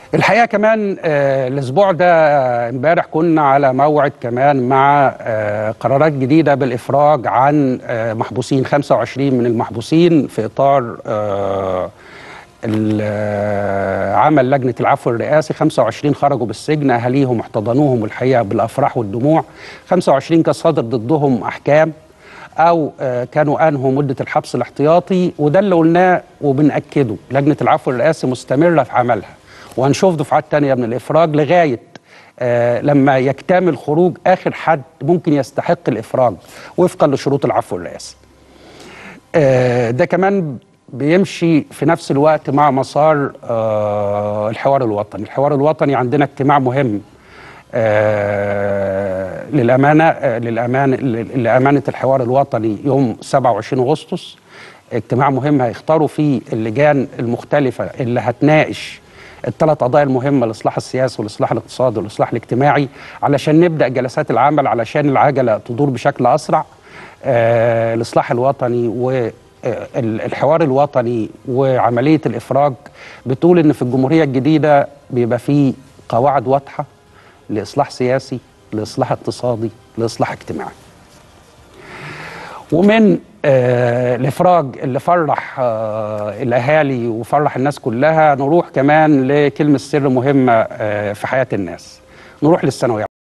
الحقيقه كمان آه، الاسبوع ده آه، امبارح كنا على موعد كمان مع آه، قرارات جديده بالافراج عن آه، محبوسين 25 من المحبوسين في اطار آه، ال- آه، عمل لجنه العفو الرئاسي 25 خرجوا بالسجن اهاليهم احتضنوهم الحقيقه بالافراح والدموع 25 كان صادر ضدهم احكام او آه، كانوا انهوا مده الحبس الاحتياطي وده اللي قلناه وبناكده لجنه العفو الرئاسي مستمره في عملها وهنشوف دفعات تانية من الافراج لغايه آه، لما يكتمل خروج اخر حد ممكن يستحق الافراج وفقا لشروط العفو الرئاسي. آه، ده كمان بيمشي في نفس الوقت مع مسار آه، الحوار الوطني الحوار الوطني عندنا اجتماع مهم آه، للأمانة آه، للأمان لأمانة الحوار الوطني يوم 27 أغسطس اجتماع مهم هيختاروا فيه اللجان المختلفة اللي هتناقش الثلاث قضايا المهمة الإصلاح السياسي والإصلاح الاقتصادي والإصلاح الاجتماعي علشان نبدأ جلسات العمل علشان العجلة تدور بشكل أسرع آه، الإصلاح الوطني والحوار الوطني وعملية الإفراج بتقول إن في الجمهورية الجديدة بيبقى فيه قواعد واضحة لإصلاح سياسي لإصلاح اقتصادي لإصلاح اجتماعي ومن آه الافراج اللي فرح آه الاهالي وفرح الناس كلها نروح كمان لكلمه سر مهمه آه في حياه الناس نروح للثانويه